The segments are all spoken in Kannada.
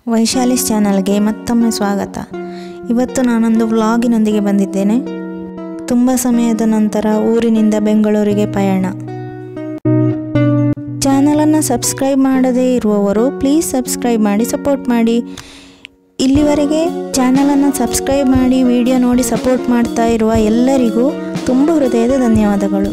ವೈಶಾಲಿಸ್ ಚಾನಲ್ಗೆ ಮತ್ತೊಮ್ಮೆ ಸ್ವಾಗತ ಇವತ್ತು ನಾನೊಂದು ವ್ಲಾಗಿನೊಂದಿಗೆ ಬಂದಿದ್ದೇನೆ ತುಂಬ ಸಮಯದ ನಂತರ ಊರಿನಿಂದ ಬೆಂಗಳೂರಿಗೆ ಪಯಣ ಚಾನಲನ್ನು ಸಬ್ಸ್ಕ್ರೈಬ್ ಮಾಡದೇ ಇರುವವರು ಪ್ಲೀಸ್ ಸಬ್ಸ್ಕ್ರೈಬ್ ಮಾಡಿ ಸಪೋರ್ಟ್ ಮಾಡಿ ಇಲ್ಲಿವರೆಗೆ ಚಾನಲನ್ನು ಸಬ್ಸ್ಕ್ರೈಬ್ ಮಾಡಿ ವಿಡಿಯೋ ನೋಡಿ ಸಪೋರ್ಟ್ ಮಾಡ್ತಾ ಇರುವ ಎಲ್ಲರಿಗೂ ತುಂಬ ಹೃದಯದ ಧನ್ಯವಾದಗಳು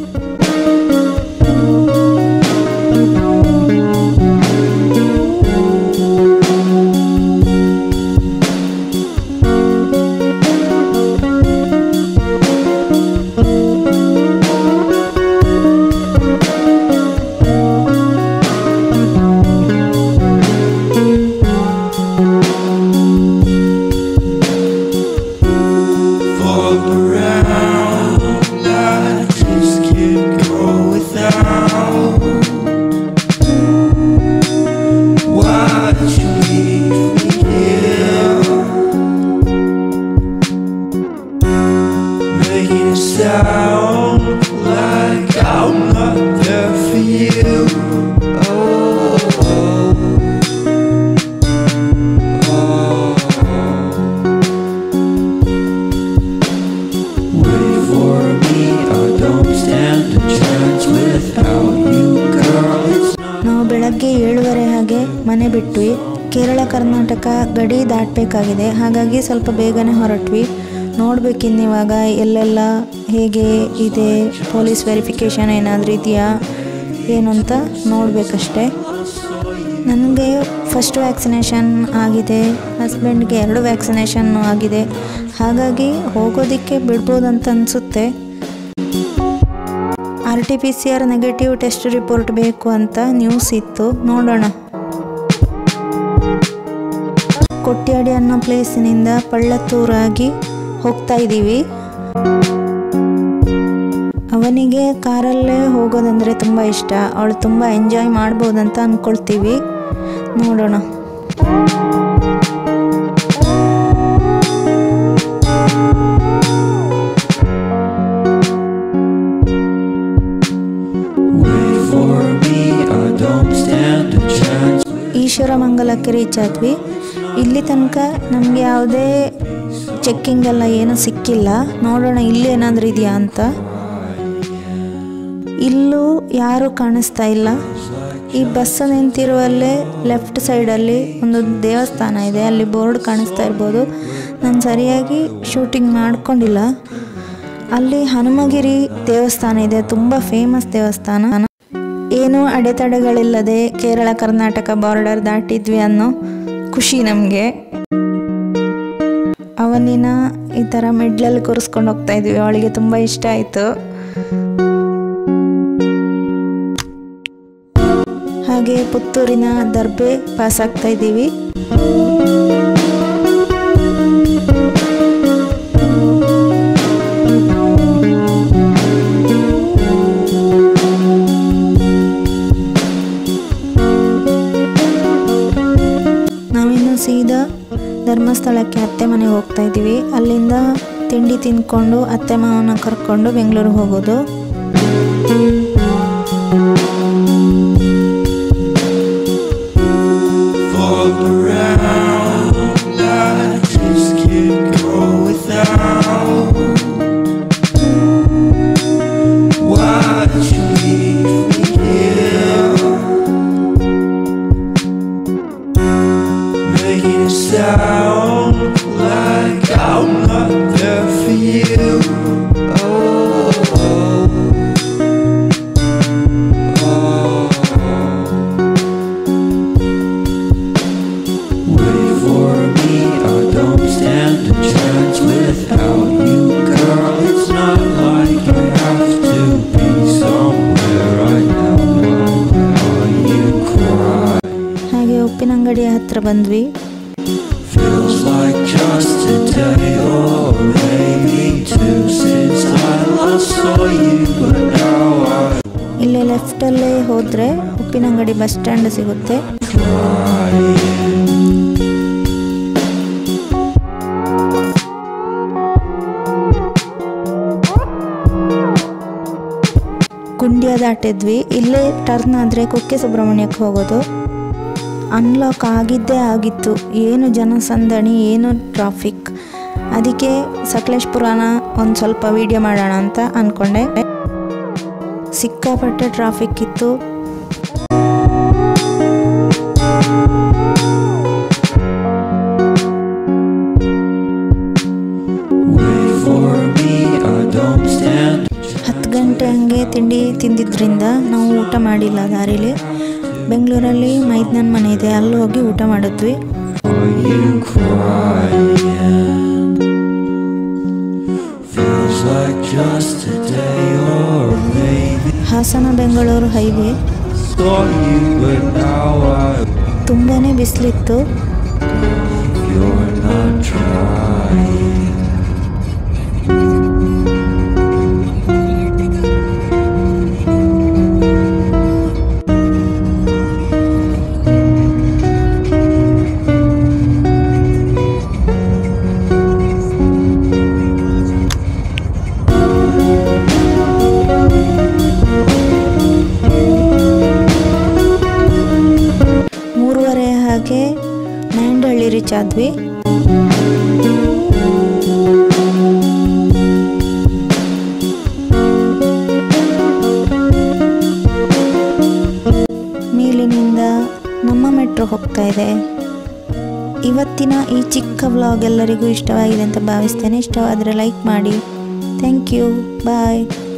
fall around like this can't go without. Why'd you leave me here? Making it sound like I'm not there for you. Oh, oh, oh. Wait for me, I don't stand a chance without you, girl. It's not ನಾವು ಬೆಳಗ್ಗೆ ಏಳುವರೆ ಹಾಗೆ ಮನೆ ಬಿಟ್ವಿ ಕೇರಳ ಕರ್ನಾಟಕ ಗಡಿ ದಾಟಬೇಕಾಗಿದೆ ಹಾಗಾಗಿ ಸ್ವಲ್ಪ ಬೇಗನೆ ಹೊರಟ್ವಿ ನೋಡ್ಬೇಕಿನ್ನಿವಾಗ ಎಲ್ಲೆಲ್ಲ ಹೇಗೆ ಇದೆ ಪೊಲೀಸ್ ವೆರಿಫಿಕೇಷನ್ ಏನಾದರೂ ಇದೆಯಾ ಏನು ಅಂತ ನೋಡಬೇಕಷ್ಟೆ ನನಗೆ ಫಸ್ಟ್ ವ್ಯಾಕ್ಸಿನೇಷನ್ ಆಗಿದೆ ಹಸ್ಬೆಂಡ್ಗೆ ಎರಡು ವ್ಯಾಕ್ಸಿನೇಷನ್ ಆಗಿದೆ ಹಾಗಾಗಿ ಹೋಗೋದಕ್ಕೆ ಬಿಡ್ಬೋದಂತ ಅನಿಸುತ್ತೆ R T P C R negative test report ಬೇಕು ಅಂತ ನ್ಯೂಸ್ ಇತ್ತು ನೋಡೋಣ ಕೊಟ್ಯಾಡಿ ಅನ್ನೋ ಪ್ಲೇಸಿನಿಂದ ಪಳ್ಳತ್ತೂರಾಗಿ ಹೋಗ್ತಾ ಇದ್ದೀವಿ ಅವನಿಗೆ ಕಾರಲ್ಲೇ ಹೋಗೋದಂದರೆ ತುಂಬ ಇಷ್ಟ ಅವಳು ತುಂಬ ಎಂಜಾಯ್ ಮಾಡ್ಬೋದಂತ ಅಂದ್ಕೊಳ್ತೀವಿ ನೋಡೋಣ wait for me, I don't stand a chance. ಈಶ್ವರ ಮಂಗಲಕ್ಕೆ ರೀಚ್ ಆದ್ವಿ ಇಲ್ಲಿ ತನಕ ನಮಗೆ ಯಾವುದೇ ಚೆಕ್ಕಿಂಗ್ ಎಲ್ಲ ಏನೂ ಸಿಕ್ಕಿಲ್ಲ ನೋಡೋಣ ಇಲ್ಲಿ ಏನಾದರೂ ಇದೆಯಾ ಅಂತ ಇಲ್ಲೂ ಯಾರೂ ಕಾಣಿಸ್ತಾ ಇಲ್ಲ ಈ ಬಸ್ ನಿಂತಿರುವಲ್ಲೇ ಲೆಫ್ಟ್ ಸೈಡಲ್ಲಿ ಒಂದು ದೇವಸ್ಥಾನ ಇದೆ ಅಲ್ಲಿ ಬೋರ್ಡ್ ಕಾಣಿಸ್ತಾ ಇರ್ಬೋದು ನಾನು ಸರಿಯಾಗಿ ಶೂಟಿಂಗ್ ಮಾಡ್ಕೊಂಡಿಲ್ಲ ಅಲ್ಲಿ ಹನುಮಗಿರಿ ದೇವಸ್ಥಾನ ಇದೆ ತುಂಬ ಫೇಮಸ್ ದೇವಸ್ಥಾನ ಏನೂ ಅಡೆತಡೆಗಳಿಲ್ಲದೆ ಕೇರಳ ಕರ್ನಾಟಕ ಬಾರ್ಡರ್ ದಾಟಿದ್ವಿ ಅನ್ನೋ ಖುಷಿ ನಮಗೆ ಅವನಿನ ಈ ಥರ ಮಿಡ್ಲಲ್ಲಿ ಕೂರಿಸ್ಕೊಂಡು ಹೋಗ್ತಾ ಇದ್ವಿ ಅವಳಿಗೆ ತುಂಬ ಇಷ್ಟ ಆಯಿತು ಹಾಗೆ ಪುತ್ತೂರಿನ ದರ್ಬೆ ಪಾಸ್ ಆಗ್ತಾ ಇದ್ದೀವಿ ನಾವಿನ್ನು ಸೀದಾ ಧರ್ಮಸ್ಥಳಕ್ಕೆ ಅತ್ತೆ ಮನೆಗೆ ಹೋಗ್ತಾ ಇದ್ದೀವಿ ಅಲ್ಲಿಂದ ತಿಂಡಿ ತಿಂದ್ಕೊಂಡು ಅತ್ತೆ ಮಾವನ ಕರ್ಕೊಂಡು ಬೆಂಗಳೂರಿಗೆ ಹೋಗೋದು Fall around like this can't go without. Why'd you leave me here? Making it sound like I'm not there for you. Oh, oh, oh. Wait for me, I don't stand a chance without you, girl. It's not like I have to be somewhere right now. Why you cry? ಹಾಗೆ ಉಪ್ಪಿನಂಗಡಿಯ ಹತ್ರ ಬಂದ್ವಿ Feels like just today or maybe two since I last saw you, but now I ಇಲ್ಲೇ ಲೆಫ್ಟಲ್ಲೇ ಹೋದರೆ ಉಪ್ಪಿನಂಗಡಿ ಬಸ್ ಸ್ಟ್ಯಾಂಡ್ ಸಿಗುತ್ತೆ cry. ಗುಂಡ್ಯ ದಾಟಿದ್ವಿ ಇಲ್ಲೇ ಟರ್ನ್ ಆದರೆ ಕುಕ್ಕೆ ಸುಬ್ರಹ್ಮಣ್ಯಕ್ಕೆ ಹೋಗೋದು ಅನ್ಲಾಕ್ ಆಗಿದ್ದೇ ಆಗಿತ್ತು ಏನು ಜನಸಂದಣಿ ಏನು ಟ್ರಾಫಿಕ್ ಅದಕ್ಕೆ ಸಕಲೇಶ್ಪುರನ ಒಂದು ಸ್ವಲ್ಪ ವೀಡಿಯೋ ಮಾಡೋಣ ಅಂತ ಅಂದ್ಕೊಂಡೆ ಸಿಕ್ಕಾಪಟ್ಟೆ ಟ್ರಾಫಿಕ್ ಇತ್ತು Wait for me, I don't stand ಹತ್ತು ಗಂಟೆ ಹಂಗೆ ತಿಂಡಿ ತಿಂದಿದ್ರಿಂದ ನಾವು ಊಟ ಮಾಡಿಲ್ಲ ದಾರಿಲಿ ಬೆಂಗಳೂರಲ್ಲಿ ಮೈದ್ನನ್ ಮನೆ ಇದೆ ಅಲ್ಲಿ ಹೋಗಿ ಊಟ ಮಾಡಿದ್ವಿ Are you crying? Feels like just today or maybe Hassan Bengaluru highway saw you, but now I ತುಂಬಾ ಬಿಸಿಲಿತ್ತು you're not trying. ಮೂರುವರೆ ಹಾಗೆ ನಾಯಂಡಹಳ್ಳಿ ರೀಚ್ ಆದ್ವಿ ಮೇಲಿನಿಂದ ನಮ್ಮ ಮೆಟ್ರೋ ಹೋಗ್ತಾ ಇದೆ ಇವತ್ತಿನ ಈ ಚಿಕ್ಕ ವ್ಲಾಗ್ ಎಲ್ಲರಿಗೂ ಇಷ್ಟವಾಗಿದೆ ಅಂತ ಭಾವಿಸ್ತೇನೆ ಇಷ್ಟವಾದರೆ ಲೈಕ್ ಮಾಡಿ ಥ್ಯಾಂಕ್ ಯು ಬಾಯ್